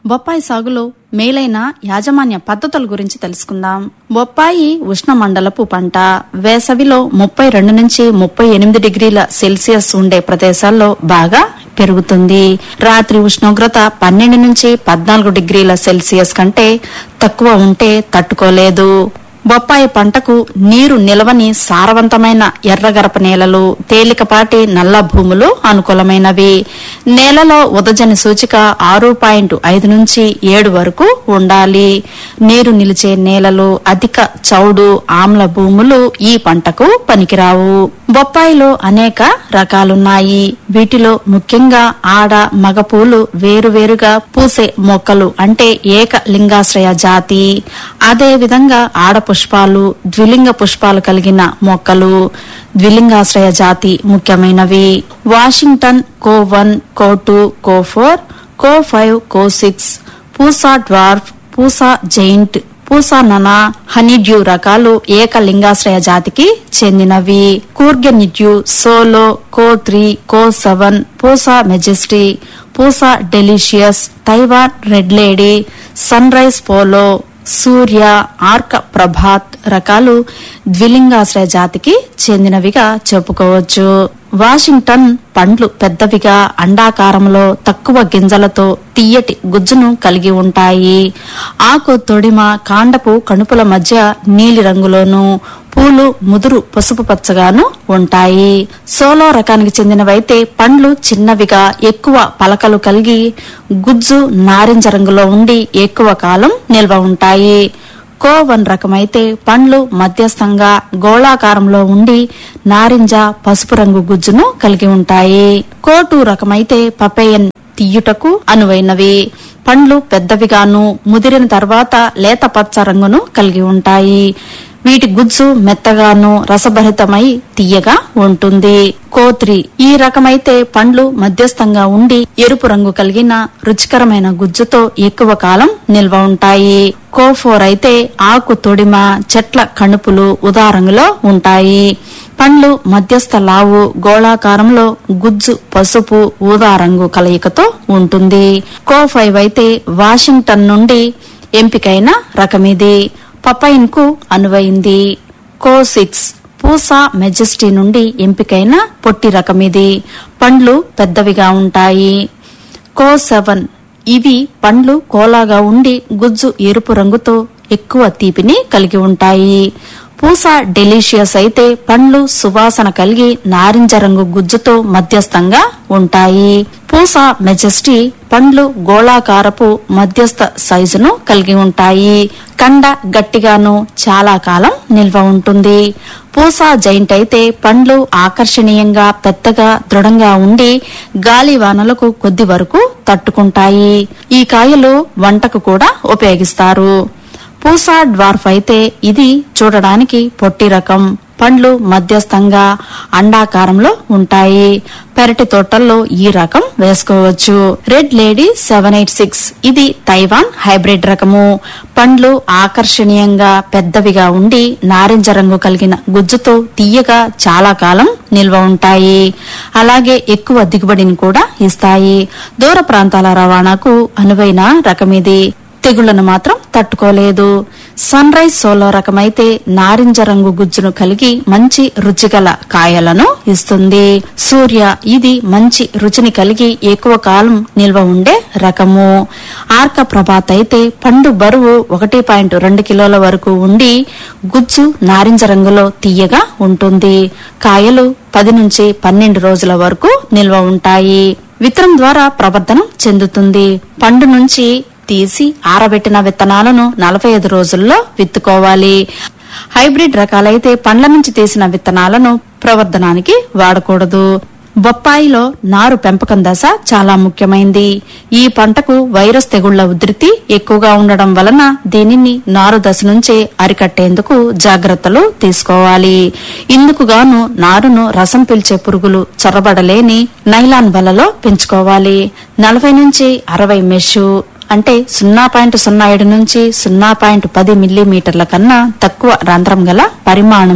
బొప్పాయి సాగులో మేలైన యాజమాన్య పద్ధతుల గురించి తెలుసుకుందాం బొప్పాయి ఉష్ణమండలపు పంట వేసవిలో ముప్పై రెండు నుంచి ముప్పై ఎనిమిది డిగ్రీల సెల్సియస్ ఉండే ప్రదేశాల్లో బాగా పెరుగుతుంది రాత్రి ఉష్ణోగ్రత పన్నెండు నుంచి పద్నాలుగు డిగ్రీల సెల్సియస్ కంటే తక్కువ ఉంటే తట్టుకోలేదు బొప్పాయి పంటకు నీరు నిలవని సారవంతమైన ఎర్రగరప నేలలు తేలికపాటి నల్ల భూములు అనుకూలమైనవి నేలలో ఉదజని సూచిక ఆరు పాయింట్ ఐదు నుంచి ఏడు వరకు ఉండాలి నీరు నిలిచే నేలలు అధిక చౌడు ఆమ్ల భూములు ఈ పంటకు పనికిరావు బొప్పాయిలో అనేక రకాలున్నాయి వీటిలో ముఖ్యంగా ఆడ మగ పూలు వేరువేరుగా పూసే మొక్కలు అంటే ఏక లింగాశ్రయ జాతి అదే విధంగా ఆడ పుష్పాలు ద్విలింగ పుష్పాలు కలిగిన మొక్కలు ద్విలింగాశ్రయ జాతి ముఖ్యమైనవి Washington co one co two co four co five co six Pusa dwarf Pusa giant Pusa Nanha honeydew రకాలు ఏకలింగాశ్రయ జాతికి చెందినవి Coorg honeydew solo co three co seven Pusa majesty Pusa delicious Taiwan red lady sunrise solo Surya Arka Prabhat రకాలు ద్విలింగాశ్రయ జాతికి చెందినవిగా చెప్పుకోవచ్చు వాషింగ్టన్ పండ్లు పెద్దవిగా అండాకారంలో తక్కువ గింజలతో తీయటి గుజ్జును కలిగి ఉంటాయి ఆకు తొడిమ కాండపు కణుపుల మధ్య నీలి రంగులోను పూలు ముదురు పసుపు పచ్చగాను ఉంటాయి సోలో రకానికి చెందినవైతే పండ్లు చిన్నవిగా ఎక్కువ పలకలు కలిగి గుజ్జు నారింజ రంగులో ఉండి ఎక్కువ కాలం నిల్వ ఉంటాయి కో వన్ రకమైతే పండ్లు మధ్యస్థంగా గోళాకారంలో ఉండి నారింజ పసుపు రంగు గుజ్జును కలిగి ఉంటాయి కో టూ రకమైతే పపేయన్ తీయుటకు అనువైనవి పండ్లు పెద్దవిగాను ముదిరిన తర్వాత లేత పచ్చ రంగును కలిగి ఉంటాయి వీటి గుజ్జు మెత్తగాను రసభరితమై తీయగా ఉంటుంది కోత్రి ఈ రకమైతే పండ్లు మధ్యస్థంగా ఉండి ఎరుపు రంగు కలిగిన రుచికరమైన గుజ్జుతో ఎక్కువ కాలం నిల్వ ఉంటాయి కోఫోర్ అయితే ఆకు తొడిమ చెట్ల కణుపులు ఉదారంగులో ఉంటాయి పండ్లు మధ్యస్థ లావు గోళాకారంలో గుజ్జు పసుపు ఊదా రంగు కలయికతో ఉంటుంది కో ఫైవ్ అయితే వాషింగ్టన్ నుండి ఎంపికైన రకమిది పపైన్ కు అనువైంది కో సిక్స్ పూసా మెజెస్టీ నుండి ఎంపికైన పొట్టి రకమిది పండ్లు పెద్దవిగా ఉంటాయి కో సెవెన్ ఇవి పండ్లు కోలాగా ఉండి గుజ్జు ఎరుపు రంగుతో ఎక్కువ తీపిని కలిగి ఉంటాయి పూసా డెలిషియస్ అయితే పండ్లు సువాసన కలిగి నారింజ రంగు గుజ్జుతో మధ్యస్థంగా ఉంటాయి పూసా మెజెస్టీ పండ్లు గోళాకారపు మధ్యస్థ సైజును కలిగి ఉంటాయి కండ గట్టిగాను చాలా కాలం నిల్వ ఉంటుంది పూసా జైంట్ అయితే పండ్లు ఆకర్షణీయంగా పెద్దగా దృఢంగా ఉండి గాలి వానలకు కొద్ది వరకు తట్టుకుంటాయి ఈ కాయలు వంటకు కూడా ఉపయోగిస్తారు పూసా డ్వార్ఫ్ అయితే ఇది చూడడానికి పొట్టి రకం పండ్లు మధ్యస్థంగా అండాకారంలో ఉంటాయి పెరటి తోటల్లో ఈ రకం వేసుకోవచ్చు red lady seven eight six Taiwan తైవాన్ హైబ్రిడ్ రకము పండ్లు ఆకర్షణీయంగా పెద్దవిగా ఉండి నారింజ రంగు కలిగిన గుజ్జుతో తీయగా చాలా కాలం నిల్వ ఉంటాయి అలాగే ఎక్కువ దిగుబడిని కూడా ఇస్తాయి దూర ప్రాంతాల రవాణాకు అనువైన రకమిది తెగుళ్లను మాత్రం తట్టుకోలేదు సన్ రైజ్ సోలో రకమైతే నారింజ రంగు గుజ్జును కలిగి మంచి రుచిగల కాయలను ఇస్తుంది సూర్య ఇది మంచి రుచిని కలిగి ఎక్కువ కాలం నిల్వ ఉండే రకము ఆర్క ప్రభాత్ అయితే పండు బరువు ఒకటి పాయింట్ రెండు కిలోల వరకు ఉండి గుజ్జు నారింజ రంగులో తీయగా ఉంటుంది కాయలు పది నుంచి పన్నెండు రోజుల వరకు నిల్వ ఉంటాయి విత్తనం ద్వారా ప్రవర్ధనం చెందుతుంది పండు నుంచి తీసి ఆరబెట్టిన విత్తనాలను నలభై ఐదు రోజుల్లో విత్తుకోవాలి హైబ్రిడ్ రకాలైతే పండ్ల నుంచి తీసిన విత్తనాలను ప్రవర్ధనానికి వాడకూడదు బొప్పాయిలో నారు పెంపకం దశ చాలా ముఖ్యమైంది ఈ పంటకు వైరస్ తెగుళ్ల ఉధృతి ఎక్కువగా ఉండడం వలన దీనిని నారు దశ నుంచే అరికట్టేందుకు జాగ్రత్తలు తీసుకోవాలి ఇందుకు గాను నారును రసం పీల్చే పురుగులు చొరబడలేని నైలాన్ వలలో పెంచుకోవాలి నలభై నుంచి అరవై మెషు అంటే సున్నా పాయింట్ సున్నా ఏడు నుంచి సున్నా పాయింట్ పది మిల్లీమీటర్ల కన్నా తక్కువ రంధ్రం గల పరిమాణం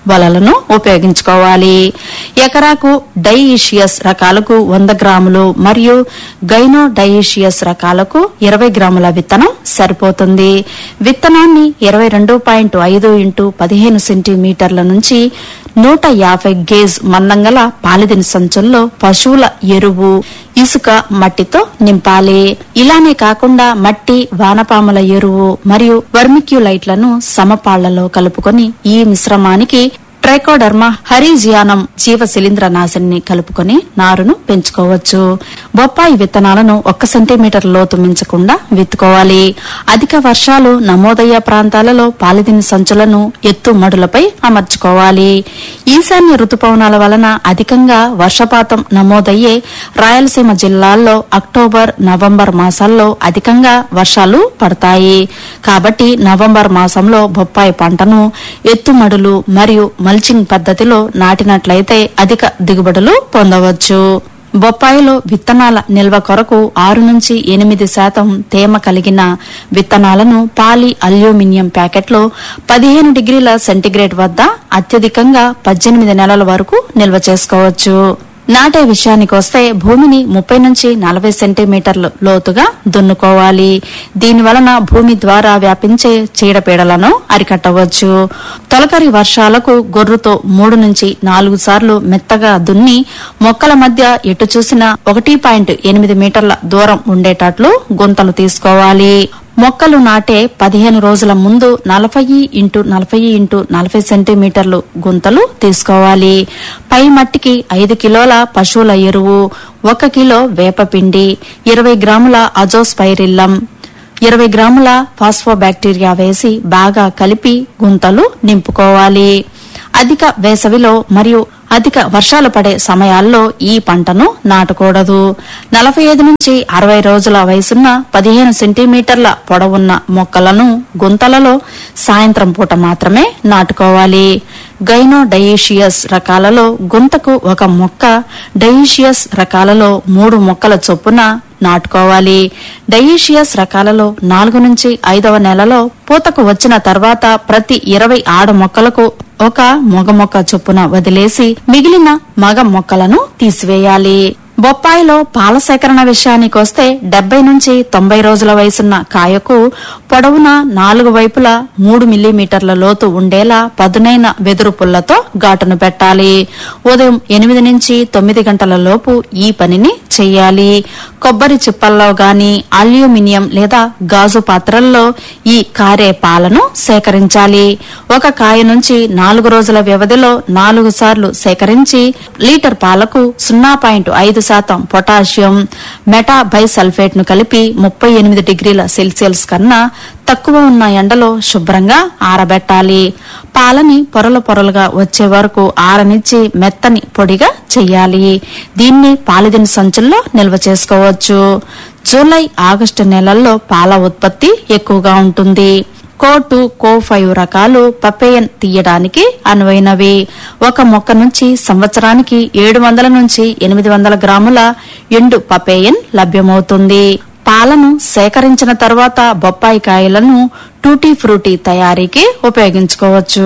వలలను ఉపయోగించుకోవాలి ఎకరాకు డైఈషియస్ రకాలకు వంద గ్రాములు మరియు గైనో డైఈషియస్ రకాలకు ఇరవై గ్రాముల విత్తనం సరిపోతుంది విత్తనాన్ని ఇరవై రెండు పాయింట్ ఐదు ఇంటూ పదిహేను సెంటీమీటర్ల నుంచి నూట యాభై గేజ్ మందంగల పాలిదిన సంచుల్లో పశువుల ఎరువు ఇసుక మట్టితో నింపాలి ఇలానే కాకుండా మట్టి వానపాముల ఎరువు మరియు వర్మిక్యులైట్లను సమపాళ్లలో కలుపుకొని ఈ మిశ్రమానికి ట్రైకోడర్మా హరిజియానం జీవ శిలీంద్ర నాశిని కలుపుకొని నారును పెంచుకోవచ్చు బొప్పాయి విత్తనాలను ఒక్క సెంటీమీటర్ లోతు మించకుండా విత్తుకోవాలి అధిక వర్షాలు నమోదయ్యే ప్రాంతాలలో పాలిథిన్ సంచులను ఎత్తు మడులపై అమర్చుకోవాలి ఈశాన్య రుతుపవనాల వలన అధికంగా వర్షపాతం నమోదయ్యే రాయలసీమ జిల్లాల్లో అక్టోబర్ నవంబర్ మాసాల్లో అధికంగా వర్షాలు పడతాయి కాబట్టి నవంబర్ మాసంలో బొప్పాయి పంటను ఎత్తుమడులు మరియు మల్చింగ్ పద్ధతిలో నాటినట్లయితే అధిక దిగుబడులు పొందవచ్చు బొప్పాయిలో విత్తనాల నిల్వ కొరకు ఆరు నుంచి ఎనిమిది శాతం తేమ కలిగిన విత్తనాలను పాలి అల్యూమినియం ప్యాకెట్లో పదిహేను డిగ్రీల సెంటీగ్రేడ్ వద్ద అత్యధికంగా పద్దెనిమిది నెలల వరకు నిల్వ చేసుకోవచ్చు నాటే విషయానికి వస్తే భూమిని ముప్పై నుంచి నలభై సెంటీమీటర్లు లోతుగా దున్నుకోవాలి దీని వలన భూమి ద్వారా వ్యాపించే చీడపీడలను అరికట్టవచ్చు తొలకరి వర్షాలకు గొర్రుతో మూడు నుంచి నాలుగు సార్లు మెత్తగా దున్ని మొక్కల మధ్య ఎటు చూసినా ఒకటి పాయింట్ ఎనిమిది మీటర్ల దూరం ఉండేటట్లు గుంతలు తీసుకోవాలి మొక్కలు నాటే పదిహేను రోజుల ముందు నలభై ఇంటూ నలభై ఇంటూ నలభై సెంటీమీటర్లు గుంతలు తీసుకోవాలి పై మట్టికి ఐదు కిలోల పశువుల ఎరువు ఒక కిలో వేపపిండి ఇరవై గ్రాముల అజోస్పైరిల్లం ఇరవై గ్రాముల ఫాస్ఫోబాక్టీరియా వేసి బాగా కలిపి గుంతలు నింపుకోవాలి అధిక వేసవిలో మరియు అధిక వర్షాలు పడే సమయాల్లో ఈ పంటను నాటకూడదు నలభై ఐదు నుంచి అరవై రోజుల వయసున్న పదిహేను సెంటీమీటర్ల పొడవున్న మొక్కలను గుంతలలో సాయంత్రం పూట మాత్రమే నాటుకోవాలి గైనో డయేషియస్ రకాలలో గుంతకు ఒక మొక్క డయేషియస్ రకాలలో మూడు మొక్కల చొప్పున నాటుకోవాలి డయేషియస్ రకాలలో నాలుగు నుంచి ఐదవ నెలలో పూతకు వచ్చిన తర్వాత ప్రతి ఇరవై ఆడ మొక్కలకు ఒక మగ మొక్క చొప్పున వదిలేసి మిగిలిన మగ మొక్కలను తీసివేయాలి బొప్పాయిలో పాల సేకరణ విషయానికి వస్తే డెబ్బై నుంచి తొంభై రోజుల వయసున్న కాయకు పొడవున నాలుగు వైపులా మూడు మిల్లీమీటర్ల లోతు ఉండేలా పదునైన వెదురు పుల్లతో ఘాటును పెట్టాలి ఉదయం ఎనిమిది నుంచి తొమ్మిది గంటల లోపు ఈ పనిని చెయ్యాలి కొబ్బరి చిప్పల్లో గాని అల్యూమినియం లేదా గాజు పాత్రల్లో ఈ కారే పాలను సేకరించాలి ఒక కాయ నుంచి నాలుగు రోజుల వ్యవధిలో నాలుగు సార్లు సేకరించి లీటర్ పాలకు సున్నా పాయింట్ ఐదు శాతం పొటాషియం మెటా బైసల్ఫేట్ ను కలిపి ముప్పై ఎనిమిది డిగ్రీల సెల్సియస్ కన్నా తక్కువ ఉన్న ఎండలో శుభ్రంగా ఆరబెట్టాలి పాలని పొరలు పొరలుగా వచ్చే వరకు ఆరనిచ్చి మెత్తని పొడిగా చెయ్యాలి దీన్ని పాలిదిన సంచుల్లో నిల్వ చేసుకోవచ్చు జూలై ఆగస్టు నెలల్లో పాల ఉత్పత్తి ఎక్కువగా ఉంటుంది కో టూ కో ఫైవ్ రకాలు పపేయన్ తీయడానికి అనువైనవి ఒక మొక్క నుంచి సంవత్సరానికి ఏడు వందల నుంచి ఎనిమిది వందల గ్రాముల ఎండు పపేయన్ లభ్యమవుతుంది పాలను సేకరించిన తర్వాత బొప్పాయి కాయలను టూటీ ఫ్రూటీ తయారీకి ఉపయోగించుకోవచ్చు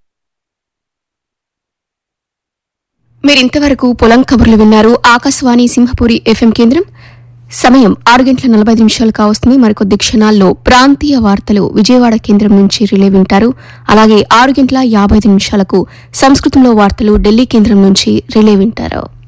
మీరింతవరకు పొలం కబుర్లు విన్నారు ఆకాశవాణి సింహపురి ఎఫ్ఎం కేంద్రం సమయం ఆరు గంటల నలభై నిమిషాలు కావస్తుంది మరికొద్ది క్షణాల్లో ప్రాంతీయ వార్తలు విజయవాడ కేంద్రం నుంచి రిలే వింటారు అలాగే ఆరు గంటల యాభై ఐదు నిమిషాలకు సంస్కృతంలో వార్తలు ఢిల్లీ కేంద్రం నుంచి రిలే వింటారు